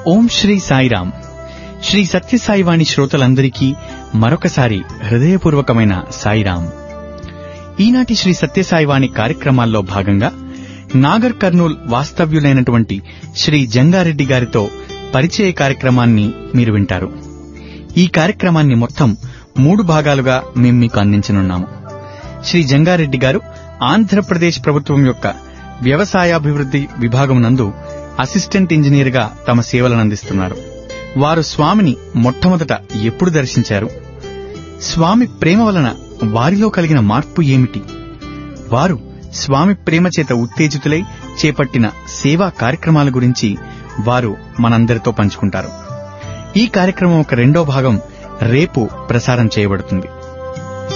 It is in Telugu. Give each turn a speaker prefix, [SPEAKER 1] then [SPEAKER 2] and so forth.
[SPEAKER 1] ఓం శ్రీ సాయిరాం శ్రీ సత్యసాయివాణి శ్రోతలందరికీ మరొకసారి హృదయపూర్వకమైన సాయిరాం ఈనాటి శ్రీ సత్యసాయివాణి కార్యక్రమాల్లో భాగంగా నాగర్ కర్నూల్ వాస్తవ్యులైనటువంటి శ్రీ జంగారెడ్డి గారితో పరిచయ కార్యక్రమాన్ని మీరు వింటారు ఈ కార్యక్రమాన్ని మొత్తం మూడు భాగాలుగా మేం మీకు అందించనున్నాము శ్రీ జంగారెడ్డి గారు ఆంధ్రప్రదేశ్ ప్రభుత్వం యొక్క వ్యవసాయాభివృద్ధి విభాగం నందు అసిస్టెంట్ ఇంజనీర్ గా తమ సేవలను అందిస్తున్నారు వారు స్వామిని మొట్టమొదట ఎప్పుడు దర్శించారు స్వామి ప్రేమ వలన వారిలో కలిగిన మార్పు ఏమిటి వారు స్వామి ప్రేమ చేత ఉత్తేజితులై చేపట్టిన సేవా కార్యక్రమాల గురించి వారు మనందరితో పంచుకుంటారు ఈ కార్యక్రమం ఒక రెండో భాగం రేపు ప్రసారం చేయబడుతుంది